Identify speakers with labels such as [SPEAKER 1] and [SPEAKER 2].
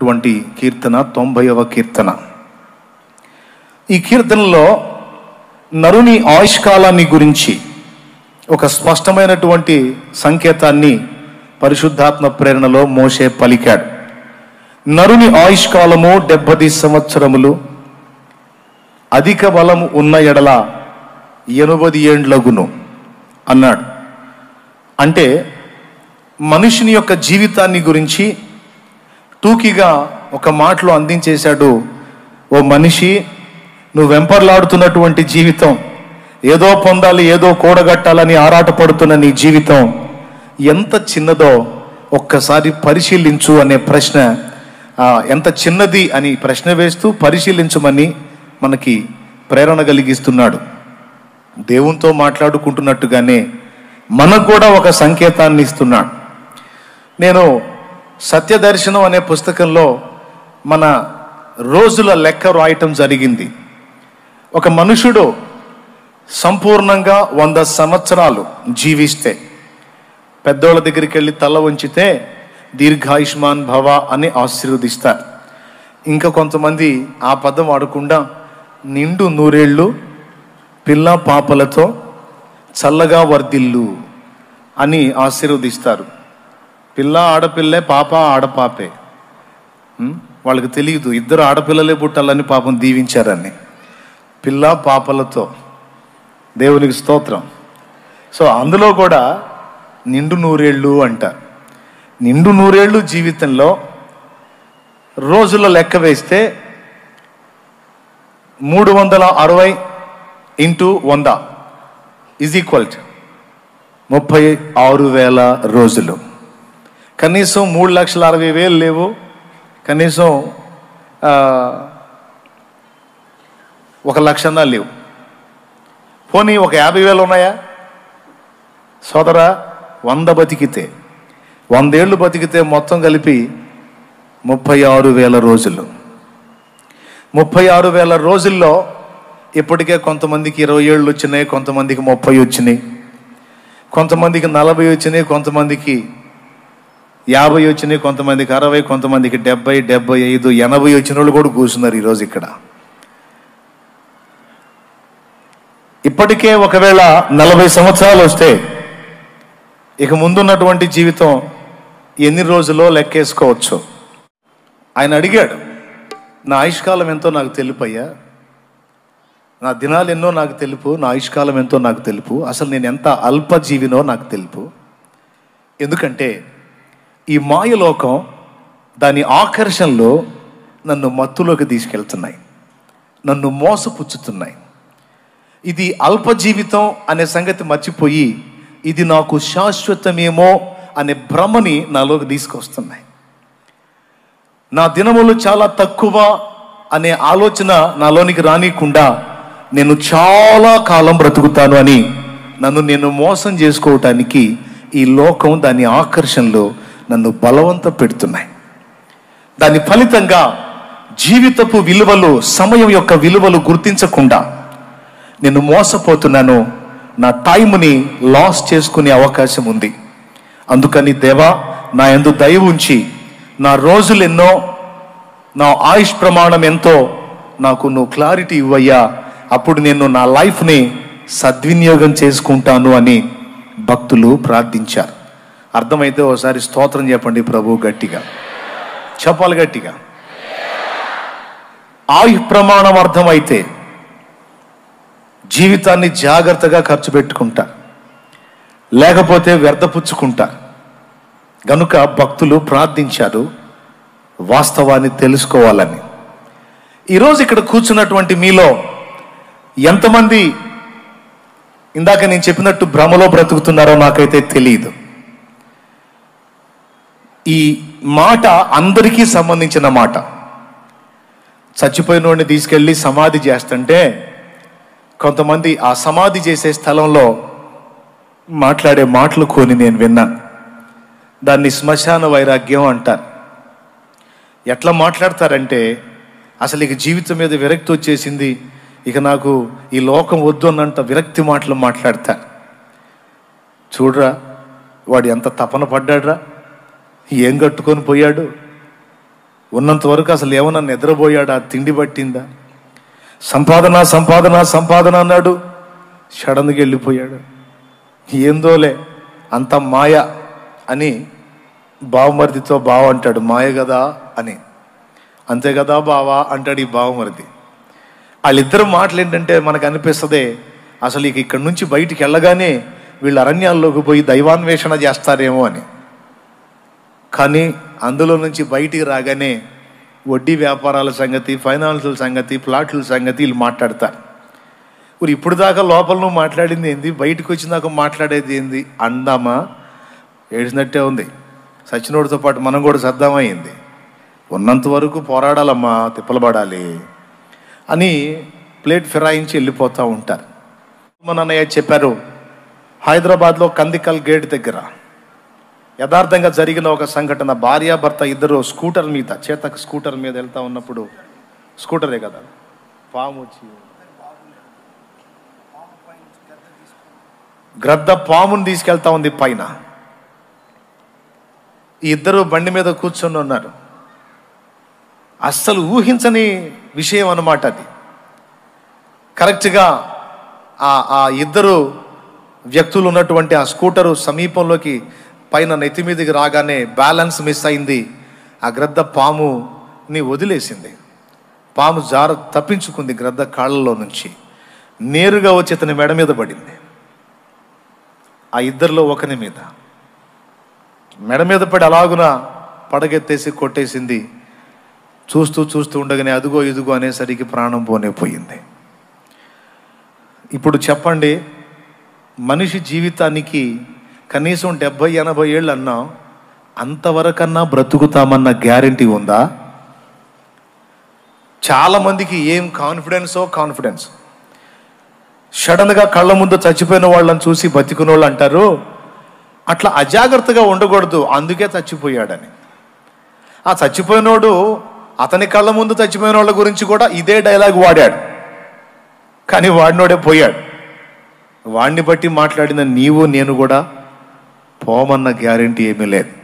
[SPEAKER 1] అటువంటి కీర్తన తొంభైవ కీర్తన ఈ కీర్తనలో నరుని ఆయుష్కాలాన్ని గురించి ఒక స్పష్టమైనటువంటి సంకేతాన్ని పరిశుద్ధాత్మ ప్రేరణలో మోసే పలికాడు నరుని ఆయుష్కాలము డెబ్బది సంవత్సరములు అధిక బలము ఉన్న ఎడల ఎనుబది ఏండ్లగును అన్నాడు అంటే మనుషుని యొక్క జీవితాన్ని గురించి టూకీగా ఒక మాటలో అందించేశాడు ఓ మనిషి నువ్వు వెంపర్లాడుతున్నటువంటి జీవితం ఏదో పొందాలి ఏదో కూడగట్టాలని ఆరాటపడుతున్న నీ జీవితం ఎంత చిన్నదో ఒక్కసారి పరిశీలించు అనే ప్రశ్న ఆ, ఎంత చిన్నది అని ప్రశ్న వేస్తూ పరిశీలించమని మనకి ప్రేరణ కలిగిస్తున్నాడు దేవునితో మాట్లాడుకుంటున్నట్టుగానే మనకు కూడా ఒక సంకేతాన్ని ఇస్తున్నాడు నేను సత్యదర్శనం అనే పుస్తకంలో మన రోజుల లెక్క రాయటం జరిగింది ఒక మనుషుడు సంపూర్ణంగా వంద సంవత్సరాలు జీవిస్తే పెద్దోళ్ళ దగ్గరికి వెళ్ళి తల వంచితే దీర్ఘాయుష్మాన్ భవ అని ఆశీర్వదిస్తారు ఇంకా కొంతమంది ఆ పదం వాడకుండా నిండు నూరేళ్ళు పిల్ల పాపలతో చల్లగా వర్ధిల్లు అని ఆశీర్వదిస్తారు పిల్ల ఆడపిల్లే పాప ఆడపాపే ఉం? వాళ్ళకి తెలియదు ఇద్దరు ఆడపిల్లలే పుట్టాలని పాపం దీవించారని పిల్ల పాపలతో దేవునికి స్తోత్రం సో అందులో కూడా నిండు నూరేళ్ళు అంట నిండు నూరేళ్ళు జీవితంలో రోజుల లెక్క వేస్తే మూడు వందల అరవై ఇంటూ వంద ఈజ్ ఈక్వల్ ముప్పై ఆరు వేల రోజులు కనీసం మూడు లక్షల అరవై వేలు లేవు కనీసం ఆ, ఒక లక్షన్నా లేవు పోనీ ఒక యాభై వేలు ఉన్నాయా సోదరా వంద బతికితే వందేళ్ళు బతికితే మొత్తం కలిపి ముప్పై ఆరు వేల రోజులు ముప్పై ఆరు వేల రోజుల్లో ఇప్పటికే కొంతమందికి ఇరవై ఏళ్ళు వచ్చినాయి కొంతమందికి ముప్పై వచ్చినాయి కొంతమందికి నలభై వచ్చినాయి కొంతమందికి యాభై వచ్చినాయి కొంతమందికి అరవై కొంతమందికి డెబ్బై డెబ్బై ఐదు ఎనభై వచ్చిన వాళ్ళు కూడా కూర్చున్నారు ఈరోజు ఇక్కడ ఇప్పటికే ఒకవేళ నలభై సంవత్సరాలు వస్తే ఇక ముందున్నటువంటి జీవితం ఎన్ని రోజులో లెక్కేసుకోవచ్చు ఆయన అడిగాడు నా ఆయుష్కాలం ఎంతో నాకు తెలుపయ్యా నా దినాలు ఎన్నో నాకు తెలుపు నా ఆయుష్కాలం ఎంతో నాకు తెలుపు అసలు నేను ఎంత అల్పజీవినో నాకు తెలుపు ఎందుకంటే ఈ మాయలోకం దాని ఆకర్షణలో నన్ను మత్తులోకి తీసుకెళ్తున్నాయి నన్ను మోసపుచ్చుతున్నాయి ఇది అల్ప జీవితం అనే సంగతి మర్చిపోయి ఇది నాకు శాశ్వతమేమో అనే భ్రమని నాలోకి తీసుకొస్తున్నాయి నా దినములు చాలా తక్కువ అనే ఆలోచన నాలోనికి రానికుండా నేను చాలా కాలం బ్రతుకుతాను అని నన్ను నేను మోసం చేసుకోవటానికి ఈ లోకం దాని ఆకర్షణలో నన్ను బలవంత పెడుతున్నాయి దాని ఫలితంగా జీవితపు విలువలు సమయం యొక్క విలువలు గుర్తించకుండా నేను మోసపోతున్నాను నా టైంని లాస్ చేసుకునే అవకాశం ఉంది అందుకని దేవా నా ఎందు దయ ఉంచి నా రోజులు ఎన్నో నా ఆయుష్ ప్రమాణం ఎంతో నాకు నువ్వు క్లారిటీ ఇవ్వయ్యా అప్పుడు నేను నా లైఫ్ని సద్వినియోగం చేసుకుంటాను అని భక్తులు ప్రార్థించారు అర్థమైతే ఒకసారి స్తోత్రం చెప్పండి ప్రభు గట్టిగా చెప్పాలి గట్టిగా ఆయు ప్రమాణం అర్థమైతే జీవితాన్ని జాగ్రత్తగా ఖర్చు పెట్టుకుంటా లేకపోతే వ్యర్థపుచ్చుకుంటా గనుక భక్తులు ప్రార్థించారు వాస్తవాన్ని తెలుసుకోవాలని ఈరోజు ఇక్కడ కూర్చున్నటువంటి మీలో ఎంతమంది ఇందాక నేను చెప్పినట్టు భ్రమలో బ్రతుకుతున్నారో నాకైతే తెలియదు ఈ మాట అందరికీ సంబంధించిన మాట చచ్చిపోయిన వాడిని తీసుకెళ్ళి సమాధి చేస్తుంటే కొంతమంది ఆ సమాధి చేసే స్థలంలో మాట్లాడే మాటలు కొని నేను విన్నాను దాన్ని శ్మశాన వైరాగ్యం అంటారు ఎట్లా మాట్లాడతారంటే అసలు ఇక జీవితం మీద విరక్తి వచ్చేసింది ఇక నాకు ఈ లోకం వద్దు అన్నంత విరక్తి మాటలు మాట్లాడతారు చూడరా వాడు ఎంత తపన పడ్డాడ్రా ఏం కట్టుకొని పోయాడు ఉన్నంత వరకు అసలు ఏమన్నా నిద్రపోయాడా తిండి పట్టిందా సంపాదన సంపాదన సంపాదన అన్నాడు సడన్గా వెళ్ళిపోయాడు ఏందోలే అంత మాయ అని బావమరిదితో బావ అంటాడు మాయ కదా అని అంతే కదా బావా అంటాడు ఈ బావమరిది వాళ్ళిద్దరు మాటలు ఏంటంటే మనకు అనిపిస్తుంది అసలు ఇక ఇక్కడి నుంచి బయటికి వెళ్ళగానే వీళ్ళు అరణ్యాల్లోకి పోయి దైవాన్వేషణ చేస్తారేమో అని కానీ అందులో నుంచి బయటికి రాగానే వడ్డీ వ్యాపారాల సంగతి ఫైనాన్షియల్ సంగతి ప్లాట్ల సంగతి వీళ్ళు మాట్లాడతారు మరి ఇప్పుడు దాకా లోపల నువ్వు మాట్లాడింది ఏంది బయటకు వచ్చినాక మాట్లాడేది ఏంది అందామా ఏడిసినట్టే ఉంది సచినోడితో పాటు మనం కూడా సర్దామైంది ఉన్నంత వరకు పోరాడాలమ్మా తిప్పలబడాలి అని ప్లేట్ ఫిరాయించి వెళ్ళిపోతూ ఉంటారు మన అన్నయ్య చెప్పారు హైదరాబాద్లో కందికల్ గేట్ దగ్గర యథార్థంగా జరిగిన ఒక సంఘటన భార్యాభర్త ఇద్దరు స్కూటర్ మీద చేతకు స్కూటర్ మీద వెళ్తా ఉన్నప్పుడు స్కూటరే కదా పాము వచ్చి గ్రద్ద పాముని తీసుకెళ్తా ఉంది పైన ఈ ఇద్దరు బండి మీద కూర్చొని ఉన్నారు అస్సలు ఊహించని విషయం అన్నమాట అది కరెక్ట్గా ఆ ఆ ఇద్దరు వ్యక్తులు ఉన్నటువంటి ఆ స్కూటరు సమీపంలోకి పైన నెత్తి మీదకి రాగానే బ్యాలెన్స్ మిస్ అయింది ఆ గ్రద్ద పాముని వదిలేసింది పాము జార తప్పించుకుంది గ్రద్ద కాళ్ళలో నుంచి నేరుగా వచ్చి అతని మెడ మీద పడింది ఆ ఇద్దరిలో ఒకని మీద మెడ మీద పడి అలాగున పడగెత్తేసి కొట్టేసింది చూస్తూ చూస్తూ ఉండగానే అదుగో ఇదుగో అనేసరికి ప్రాణం పోనే పోయింది ఇప్పుడు చెప్పండి మనిషి జీవితానికి కనీసం డెబ్బై ఎనభై ఏళ్ళు అన్నా అంతవరకన్నా బ్రతుకుతామన్న గ్యారంటీ ఉందా చాలా మందికి ఏం కాన్ఫిడెన్సో కాన్ఫిడెన్స్ సడన్గా కళ్ళ ముందు చచ్చిపోయిన వాళ్ళని చూసి బతికున్న వాళ్ళు అంటారు అట్లా అజాగ్రత్తగా ఉండకూడదు అందుకే చచ్చిపోయాడని ఆ చచ్చిపోయినోడు అతని కళ్ళ ముందు చచ్చిపోయిన వాళ్ళ గురించి కూడా ఇదే డైలాగ్ వాడాడు కానీ వాడినోడే పోయాడు వాడిని బట్టి మాట్లాడిన నీవు నేను కూడా పోమన్న గ్యారంటీ ఏమీ లేదు